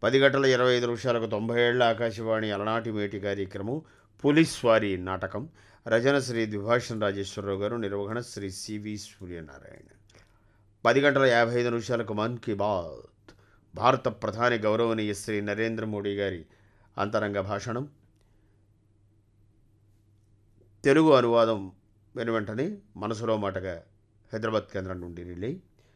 పది గంటల ఇరవై ఐదు నిమిషాలకు తొంభై ఏళ్ల ఆకాశవాణి అలనాటి మేటి కార్యక్రమం పోలీస్ వారి నాటకం రచన శ్రీ ద్విభాషణ్ రాజేశ్వరరావు గారు నిర్వహణ శ్రీ సివి సూర్యనారాయణ పది గంటల యాభై ఐదు నిమిషాలకు మన్ కీ బాత్ భారత ప్రధాని గౌరవనీయ శ్రీ నరేంద్ర మోడీ గారి అంతరంగ భాషణం తెలుగు అనువాదం వెను వెంటనే మనసులో మాటగా హైదరాబాద్ కేంద్రం నుండి రిలే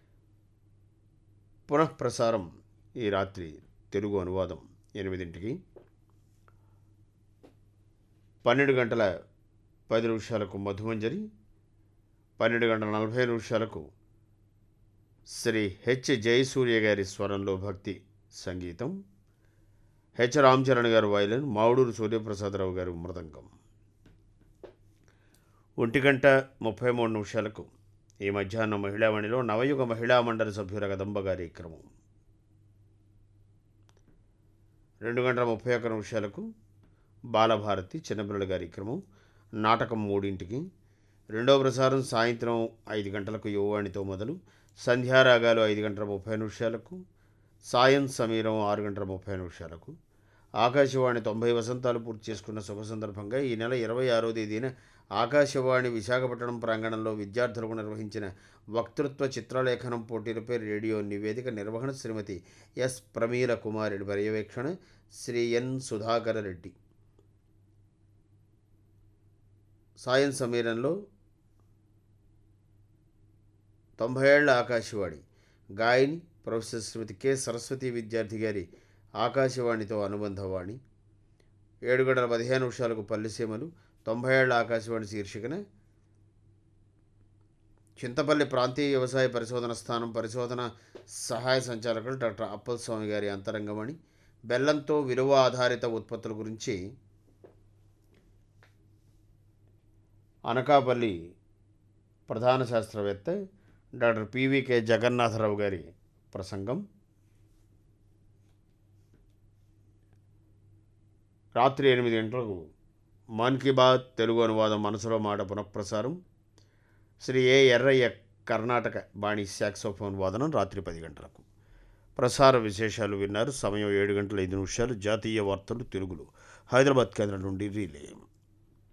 పునఃప్రసారం ఈ రాత్రి తెలుగు అనువాదం ఎనిమిదింటికి పన్నెండు గంటల పది నిమిషాలకు మధుమంజరి పన్నెండు గంటల నలభై నిమిషాలకు శ్రీ హెచ్ జయసూర్య గారి స్వరంలో భక్తి సంగీతం హెచ్ రామచరణ్ గారు వైలన్ మావుడూరు సూర్యప్రసాదరావు గారు మృదంగం ఒంటి గంట ముప్పై మూడు నిమిషాలకు ఈ మధ్యాహ్నం మహిళామణిలో నవయుగ మహిళా మండలి సభ్యుల కదంబ కార్యక్రమం రెండు గంటల ముప్పై ఒక్క నిమిషాలకు బాలభారతి చిన్నపిల్లల కార్యక్రమం నాటకం మూడింటికి రెండో ప్రసారం సాయంత్రం ఐదు గంటలకు యువవాణితో మొదలు సంధ్యారాగాలు ఐదు గంటల ముప్పై నిమిషాలకు సాయం సమీరం ఆరు గంటల ముప్పై నిమిషాలకు ఆకాశవాణి తొంభై వసంతాలు పూర్తి చేసుకున్న శుభ సందర్భంగా ఈ నెల ఇరవై ఆరో తేదీన ఆకాశవాణి విశాఖపట్నం ప్రాంగణంలో విద్యార్థులకు నిర్వహించిన వక్తృత్వ చిత్రలేఖనం పోటీలపై రేడియో నివేదిక నిర్వహణ శ్రీమతి ఎస్ ప్రమీల కుమారుడి పర్యవేక్షణ శ్రీ ఎన్ సుధాకర రెడ్డి సాయం సమీరంలో తొంభై ఏళ్ల ఆకాశవాణి గాయని ప్రొఫెసర్ శ్రీమతి కె సరస్వతి విద్యార్థి గారి ఆకాశవాణితో అనుబంధవాణి ఏడు గంటల పదిహేను నిమిషాలకు పల్లెసీమలు తొంభై ఏళ్ల ఆకాశవాణి శీర్షికన చింతపల్లి ప్రాంతీయ వ్యవసాయ పరిశోధన స్థానం పరిశోధన సహాయ సంచాలకులు డాక్టర్ అప్పల్ స్వామి గారి అంతరంగమణి బెల్లంతో విలువ ఆధారిత ఉత్పత్తుల గురించి అనకాపల్లి ప్రధాన శాస్త్రవేత్త డాక్టర్ పివికే జగన్నాథరావు గారి ప్రసంగం రాత్రి ఎనిమిది గంటలకు మన్ కీ బాత్ తెలుగు అనువాదం మనసులో మాట పునఃప్రసారం శ్రీ ఏ ఎర్రయ్య కర్ణాటక బాణి సాక్సోఫోన్ వాదనం రాత్రి పది గంటలకు ప్రసార విశేషాలు విన్నారు సమయం ఏడు గంటల ఐదు నిమిషాలు జాతీయ వార్తలు తెలుగులో హైదరాబాద్ కేంద్రం నుండి రీలే